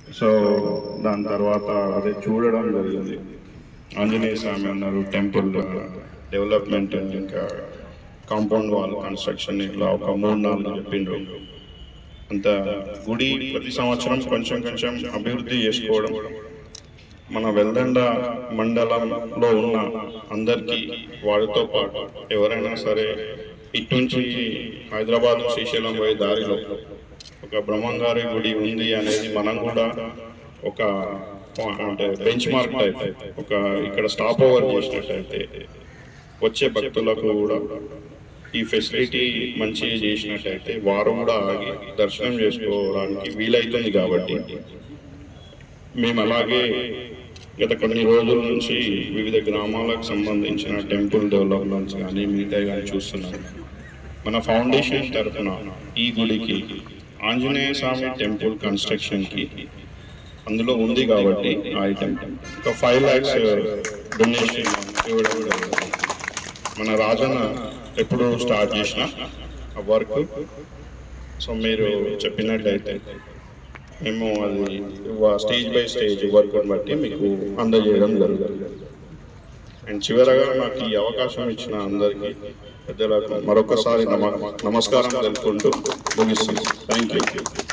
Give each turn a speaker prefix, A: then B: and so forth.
A: so దాని తర్వాత అదే చూడడం జరిగింది ఆంజనేయ స్వామి అన్నారు టెంపుల్ డెవలప్మెంట్ ఇంకా కాంపౌండ్ వాల్ కన్స్ట్రక్షన్ ఇట్లా ఒక మూడు నాలుగు చెప్పిండ్రు అంత గుడి ప్రతి సంవత్సరం కొంచెం కొంచెం అభివృద్ధి చేసుకోవడం మన వెల్దండ మండలంలో ఉన్న అందరికీ వారితో పాటు ఎవరైనా సరే ఇటు నుంచి హైదరాబాద్ శ్రీశైలం పోయే దారిలో ఒక బ్రహ్మంగారి గుడి ఉంది అనేది మనం కూడా ఒక అంటే బెంచ్ మార్క్ టైప్ ఒక ఇక్కడ స్టాప్ ఓవర్ చేసినట్టయితే వచ్చే భక్తులకు కూడా ఈ ఫెసిలిటీ మంచిగా చేసినట్టయితే వారు కూడా ఆగి దర్శనం చేసుకోవడానికి వీలైతుంది కాబట్టి మేము అలాగే గత కొన్ని రోజుల నుంచి వివిధ గ్రామాలకు సంబంధించిన టెంపుల్ డెవలప్మెంట్స్ కానీ మిగతా కానీ చూస్తున్నాం మన ఫౌండేషన్ తరఫున ఈ గుడికి ఆంజనేయ స్వామి టెంపుల్ కన్స్ట్రక్షన్కి అందులో ఉంది కాబట్టి ఆ ఐటమ్ ఒక ఫైవ్ ల్యాక్స్ డొనేషన్ ఇవ్వడం జరిగింది మన రాజన్న ఎప్పుడు స్టార్ట్ చేసిన ఆ వర్క్ సో మీరు చెప్పినట్టయితే మేము అది స్టేజ్ బై స్టేజ్ వర్క్ బట్టి మీకు అందజేయడం జరుగుతుంది అండ్ చివరగా నాకు ఈ అవకాశం ఇచ్చిన అందరికీ పెద్దలకు మరొకసారి నమ నమస్కారం తెలుపుకుంటూ ముగిస్తుంది థ్యాంక్ యూ